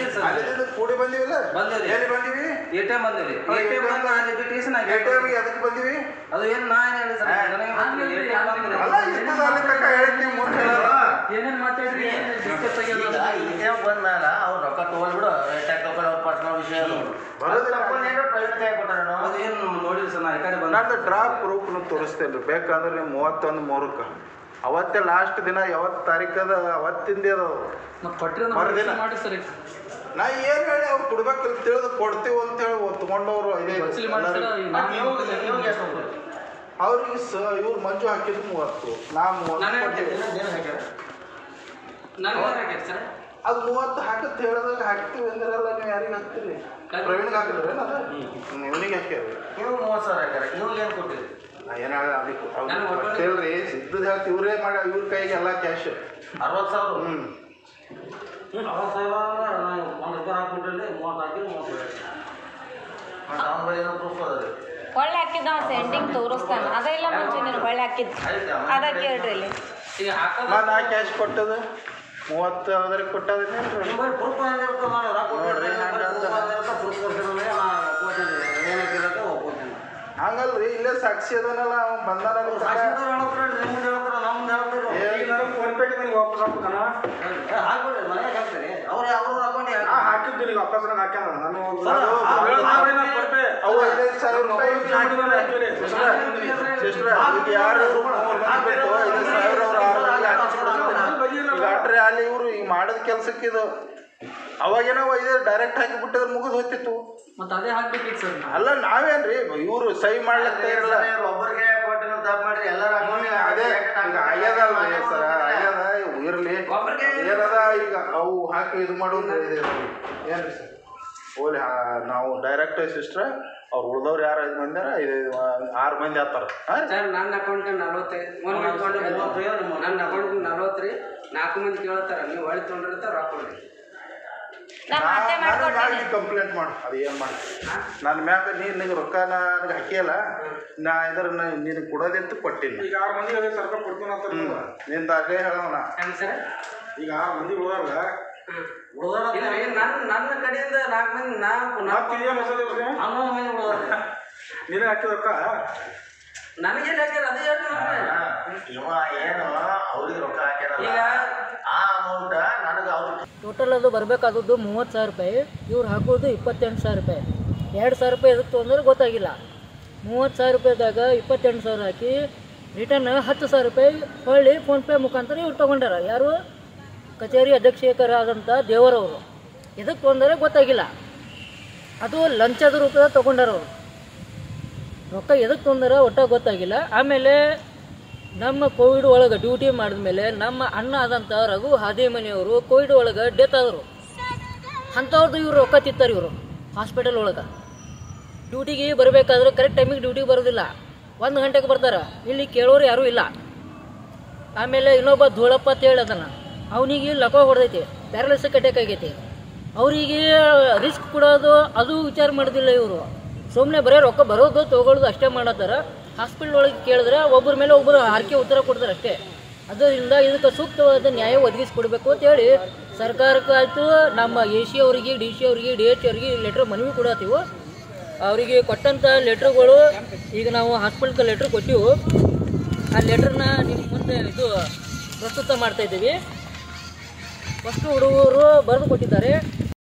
ಇದ್ದೀರಿ ಸರ್ ಅಲ್ಲಿಂದ ಕೂಡಿ ಬಂದಿವಿಲ್ಲ ಬಂದೇವ್ರಿ. ಎಲ್ಲಿ ಬಂದಿವಿ ಎ ಟಿ ಎಂ ಬಂದಿರಿ ಹಾ, ಎ ಟಿ ಎಂ ATM ಬಂದು ಅಲ್ಲಿ ಡಿಟೇಷನ್ ಆಗಿ ATM ಗೆ ಎದಕ್ಕೆ ಬಂದಿವಿ ಅದು ಏನು ನಾ ಏನು ಹೇಳಿ ಸರ್ ನನಗೆ ಗೊತ್ತಿಲ್ಲ. ATM ಬಂದಿರಿ. ಅಲ್ಲ ಇಷ್ಟದ ಅಲ್ಲಿ ತನಕ ಹೇಳಿದ್ನಿ ಮುಂದೆ ಹೇಳಲ್ಲ ಏನೇನ್ ಮಾತಾಡ್ರಿ ಡಿಸ್ಕಸ್ ಈಗ ಇದೇ ಬಂದ್ಮೇಲೆ ಅವ್ರು ರೊಕ್ಕ ತಗೊಂಡ್ಬಿಡು ಟ್ಯಾಕ್ ತಗೊಂಡು ಅವ್ರ ಪರ್ಸನಲ್ ವಿಷಯ ಅದು ಬರೋದಿಲ್ಲ. ಪ್ರೈವೇಟ್ ಕೈ ಕೊಟ್ಟಾರ ಅದು ಏನು ನೋಡಿರಿ ಸರ್ ನಾ ಈ ಕಡೆ ಬಂದ ನಂದು ಡ್ರಾಪ್ ಪ್ರೂಫ್ನು ತೋರಿಸ್ತೇನೆ ರೀ ಬೇಕಂದ್ರೆ ನೀವು ಮೂವತ್ತೊಂದು ಮೂರಕ್ಕೆ ಅವತ್ತೇ ಲಾಸ್ಟ್ ದಿನ ಯಾವತ್ತು ತಾರೀಕದ ಅವತ್ತಿಂದೇ ಅದು ಕೊಟ್ಟಿರೋ ಮರುದಿನ. ಮಾಡಿ ಸರ್ ನಾ ಏನು ಹೇಳಿ ಅವ್ರು ಕೊಡ್ಬೇಕಂತ ತಿಳಿದು ಕೊಡ್ತೀವಿ ಅಂತ ಹೇಳಿ ತಗೊಂಡವ್ರು ಇದೇ ವಸೂಲಿ ಮಾಡಿ ಸರ್ ಈಗ ನಾವು ನೀವು ಎಷ್ಟು ಹೋಗ್ಬೇಕು ಅವ್ರಿಗೆ ಸ ಇವ್ರು ಮಂಜು ಹಾಕಿದ್ದು ಮೂವತ್ತು ನಾ ಮೂವತ್ತು ಕೊಟ್ಟಿವಿ. ನಾನು ಹಾಕೈತೆ ಸರ್ ಅದು ಮೂವತ್ತು ಹಾಕತ್ ಹೇಳಿದಾಗ ಹಾಕ್ತೀವಿ ಅಂದ್ರಲ್ಲ ನೀವು ಯಾರಿಗೆ ಹಾಕ್ತೀರಿ ಪ್ರವೀಣ್ಗೆ ಹಾಕಿದ್ರಿ ಅದು ಇವನಿಗೆ ಹಾಕ್ಯಾರಿ ನೀವು ಮೂವತ್ತು ಸಾವಿರ ಹಾಕ್ಯಾರ ಇವ್ರಿಗೆ ಏನು ಕೊಟ್ಟಿರಿ ನಾ ಏನು ಹೇಳ ಅದಕ್ಕೆ ನಾನು ಒಬ್ಬನೇ- ಗೊತ್ತಿಲ್ರಿ ಸಿದ್ದದ ಹೇಳ್ತಿ ಇವರೇ ಮಾಡಿ ಇವ್ರ ಕೈಗೆ ಎಲ್ಲ ಕ್ಯಾಶ್ ಅರವತ್ತು ಸಾವಿರ ಹ್ಞೂ ಅರವತ್ತು ಸಾವಿರ ಒಂದು ರೂಪಾಯಿ ಹಾಕ್ಬಿಟ್ರಲ್ಲಿ ಮೂವತ್ತು ಹಾಕಿ ಮೂವತ್ತು ಮತ್ತು ಅವ್ನ ಬಳಿ ಏನೋ ಪ್ರೂಫ್ ಅದ ರೀ ಹೊಳ್ಳಿ ಹಾಕಿದ್ದ ಅವ ಸೆಂಡಿಂಗ್ ತೋರಿಸ್ತಾನ ಅದೆಲ್ಲ ಮುಂಚೆ ನೀನು ಹೊಳ್ಳಿ ಹಾಕಿದ್ದು ಅದ ಕೇಳ್ರಿ ಇಲ್ಲಿ ಈಗ ಹಾಕೋದು ಮಾ ನಾ ಕ್ಯಾಶ್ ಕೊಟ್ಟದು ಮೂವತ್ತು ಅದ್ರಿಗೆ ಕೊಟ್ಟದ್ರಿ ನಿಮ್ಮ ಬಳಿ ಪ್ರೂಫ್ ಏನಿರುತ್ತೆ ನಾನು ರೊಕ್ಕ ನೋಡ್ರಿ, ಹಂಗೆ ಅಂತ. ಪ್ರೂಫ್ ಕೊಡ್ತೀನಿ ನಾನು ಒಪ್ಕೋತೀನಿ ಏನಕ್ಕೆ ಒಪ್ಕೋತೀನಿ ಹಂಗಲ್ರಿ ಇಲ್ಲೇ ಸಾಕ್ಷಿ ಅದನಲ್ಲ ಅವ್ನು ಬಂದಾನ ನಿಮ್ ತಕ. ಸಾಕ್ಷಿದಾರ ಹೇಳ್ತಾರೆ ನಿಮ್ದು ಹೇಳ್ತಾರೆ ನಮ್ದು ಹೇಳ್ತಾರೆ ಏ, ಫೋನ್ ಪೇ ನನಗೆ ವಾಪಸ್ ಹಾಕ್ಬೇಕಣ್ಣ ಏ, ಹಾಕ್ಬಿಡ್ರಿ ಮನೆಗೆ ಹಾಕ್ತೀರಿ ಅವ್ರು ಅವ್ರ ಅಕೌಂಟ್ ನಾ ಹಾಕಿದ್ದು ಈಗ ವಾಪಸ್ ನಂಗೆ ಹಾಕ್ಯಾನ ನಾನು ಸರ್, ಅದು ಏಳು ಸಾವಿರ ಏನೋ ಫೋನ್ ಪೇ ಅವು ಐದೈದು ಸಾವಿರ ರೂಪಾಯಿ ಹಾಕಿದ್ರೆ ಸಿಸ್ಟ್ರ, ಸಿಸ್ಟ್ರ, ಈಗ ಯಾರು ಮೂರು ಮಂದಿ ಬಿಟ್ಟು ಐದು ಸಾವಿರ ಅವ್ರು ಆರು ಮಂದಿ ಹಾಕಿಸ್ಬಿಡೋದು. ಈಗ ಅಟ್ರೆ ಅಲ್ಲಿ ಇವರು ಈಗ ಮಾಡೋದ್ ಕೆಲ್ಸಕ್ಕೆ ಇದು ಅವಾಗೇನೋ ಐದು ಡೈರೆಕ್ಟ್ ಹಾಕಿ ಬಿಟ್ಟಿದ್ರೆ ಮುಗಿದು ಹೋಗ್ತಿತ್ತು ಮತ್ತೆ ಅದೇ ಹಾಕ್ಬೇಕಿತ್ತು ಸರ್ ಅಲ್ಲ ನಾವೇನ್ರಿ ಇವರು ಸಹಿ ಮಾಡ್ಲಿಕ್ಕೆ ಇರಲ್ಲ ಒಬ್ಬರಿಗೆ ಕೊಟ್ಟಿನ ತಪ್ಪು ಮಾಡ್ರಿ ಎಲ್ಲರ ಅದೇ ಈಗ ಆಗ್ಯದಲ್ರಿ ಸರ್ ಆಗ್ಯದ ಇರ್ಲಿ ಒಬ್ರಿಗೆ ಏನದ ಈಗ ಅವು ಹಾಕಿ ಇದು ಮಾಡೋದು ಇದೆ ಏನ್ರಿ ಸರ್ ಓಲಿ ನಾವು ಡೈರೆಕ್ಟ್ ಸಿಸ್ಟ್ರ ಅವ್ರು ಉಳ್ದವ್ರು ಯಾರು ಐದು ಮಂದಿ ಐದು ಆರು ಮಂದಿ ಆತಾರ ಹಾಂ ಸರ್ ನನ್ನ ಅಕೌಂಟ್ ನಲ್ವತ್ತೈದು ಒಂದು ಅಕೌಂಟ್ ನನ್ನ ಅಕೌಂಟ್ ನಲ್ವತ್ತು ರೀ ನಾಲ್ಕು ಮಂದಿ ಕೇಳ್ತಾರ ನೀವು ಹೊಳಿ ತೊಗೊಂಡಿರ್ತಾರ ರೊಕ್ಕ ಕೊಡ್ರಿ ನಾ ಮತ್ತೆ ನಾನು ಮಾಡಿ ಮಾಡ್ಕೊಡ್ತೀನಿ ಕಂಪ್ಲೇಂಟ್ ಮಾಡು ಅದು ಏನು ಮಾಡಿ ನನ್ನ ಮ್ಯಾಗ ನೀನು ನಿನಗೆ ರೊಕ್ಕ ನನಗೆ ಹಾಕಿಯಲ್ಲ ನಾ ಇದ್ರ ನಿನಗೆ ಕೊಡೋದಿತ್ತು ಕೊಟ್ಟಿನಿ ಈಗ ಆರು ಮಂದಿ ಅದೇ ಸರ್ಕಾರ ಕೊಡ್ತೀನಿ ಅಂತ ಹ್ಞೂ ನಿಂದ ಅದೇ ಹೇಳೋಣ ಹೆಂಗ್ ಸರ್ ಈಗ ಆರು ಮಂದಿ ಉಳ್ದಾರಲ್ಲ ಇಲ್ಲ ರೀ ನನ್ನ ನನ್ನ ಕಡೆಯಿಂದ ನಾಲ್ಕು ಮಂದಿ ನಾಲ್ಕು ಮತ್ತೆ ನಾಲ್ಕು ಇದೇ ಹೊಸದು ಇವ್ರಿಗೆ? ಹನ್ನೊಂದು ಮಂದಿ ಉಳ್ದಾರ ನೀನೇ ಹಾಕಿದ ರೊಕ್ಕ ನನಗೆ ಹಾಕ್ಯಾರ ಅದೇ ಹೇಳ್ರಿ ನೋಡ್ರಿ. ಇವ ಏನು ಅವ್ರಿಗೆ ರೊಕ್ಕ ಹಾಕ್ಯಾರಲ್ಲ ಈಗ ಆ ಅಮೌಂಟ್ ನನಗೆ ಅವ್ರು ಟೋಟಲ್ ಅದು ಬರಬೇಕಾದದ್ದು ಮೂವತ್ತು ಸಾವಿರ ರೂಪಾಯಿ ಇವ್ರು ಹಾಕೋದು ಇಪ್ಪತ್ತೆಂಟು ಸಾವಿರ ರೂಪಾಯಿ ಎರಡು ಸಾವಿರ ರೂಪಾಯಿ ಎದಕ್ಕೆ ತೊಗೊಂಡ್ರೆ ಗೊತ್ತಾಗಿಲ್ಲ ಮೂವತ್ತು ಸಾವಿರ ರೂಪಾಯಿದಾಗ ಇಪ್ಪತ್ತೆಂಟು ಸಾವಿರ ಹಾಕಿ ರಿಟರ್ನ್ ಹತ್ತು ಸಾವಿರ ರೂಪಾಯಿ ಹೊಳ್ಳಿ ಫೋನ್ಪೇ ಮುಖಾಂತರ ಇವ್ರು ತೊಗೊಂಡಾರ ಯಾರು ಕಚೇರಿ ಅಧ್ಯಕ್ಷಕರಾದಂಥ ದೇವರವರು ಎದಕ್ಕೆ ತೊಗೊಂಡರೆ ಗೊತ್ತಾಗಿಲ್ಲ ಅದು ಲಂಚದ ರೂಪದ ತೊಗೊಂಡಾರ ಅವರು ರೊಕ್ಕ ಎದಕ್ಕೆ ತೊಂದರೆ ಒಟ್ಟ ಗೊತ್ತಾಗಿಲ್ಲ ಆಮೇಲೆ ನಮ್ಮ ಕೋವಿಡ್ ಒಳಗೆ ಡ್ಯೂಟಿ ಮಾಡಿದ್ಮೇಲೆ ನಮ್ಮ ಅಣ್ಣ ಆದಂಥ ರಘು ಹಾದಿಮನಿಯವರು ಕೋವಿಡ್ ಒಳಗೆ ಡೆತ್ ಆದರು ಅಂಥವ್ರದ್ದು ಇವ್ರು ರೊಕ್ಕ ತಿತ್ತಾರೆ ಇವರು ಹಾಸ್ಪಿಟಲ್ ಒಳಗೆ ಡ್ಯೂಟಿಗೆ ಬರಬೇಕಾದ್ರೆ ಕರೆಕ್ಟ್ ಟೈಮಿಗೆ ಡ್ಯೂಟಿಗೆ ಬರೋದಿಲ್ಲ ಒಂದು ಗಂಟೆಗೆ ಬರ್ತಾರೆ ಇಲ್ಲಿ ಕೇಳೋರು ಯಾರೂ ಇಲ್ಲ ಆಮೇಲೆ ಇನ್ನೊಬ್ಬ ಧೂಳಪ್ಪ ಅಂತ ಹೇಳಿ ಅದನ್ನ ಅವನಿಗೆ ಲಕೋ ಹೊಡೆದೈತಿ ಪ್ಯಾರಲಿಸಿಕ್ ಅಟ್ಯಾಕ್ ಆಗೈತಿ ಅವರಿಗೆ ರಿಸ್ಕ್ ಕೊಡೋದು ಅದು ವಿಚಾರ ಮಾಡೋದಿಲ್ಲ ಇವರು ಸುಮ್ಮನೆ ಬರೀ ರೊಕ್ಕ ಬರೋದು ತೊಗೊಳ್ಳೋದು ಅಷ್ಟೇ ಮಾಡತ್ತಾರ ಹಾಸ್ಪಿಟ್ಲ್ ಒಳಗೆ ಕೇಳಿದ್ರೆ ಒಬ್ಬರ ಮೇಲೆ ಒಬ್ಬರು ಹಾರಿಕೆ ಉತ್ತರ ಕೊಡ್ತಾರೆ ಅಷ್ಟೇ ಅದರಿಂದ ಇದಕ್ಕೆ ಸೂಕ್ತವಾದ ನ್ಯಾಯ ಒದಗಿಸ್ಕೊಡ್ಬೇಕು ಅಂತ ಹೇಳಿ ಸರ್ಕಾರಕ್ಕಾಯ್ತು ನಮ್ಮ ಎ ಸಿ ಅವರಿಗೆ ಡಿ ಸಿ ಅವರಿಗೆ ಡಿ ಎಚ್ ಅವರಿಗೆ ಲೆಟ್ರ್ ಮನವಿ ಕೊಡತ್ತೀವಿ ಅವರಿಗೆ ಕೊಟ್ಟಂಥ ಲೆಟ್ರುಗಳು ಈಗ ನಾವು ಹಾಸ್ಪಿಟ್ಲ್ಗೆ ಲೆಟ್ರ್ ಕೊಟ್ಟಿವು ಆ ಲೆಟ್ರನ್ನ ನಿಮ್ಮ ಮುಂದೆ ಇದು ಪ್ರಸ್ತುತ ಮಾಡ್ತಾ ಇದ್ದೀವಿ ಫಸ್ಟು ಹುಡುಗರು ಬರೆದು ಕೊಟ್ಟಿದ್ದಾರೆ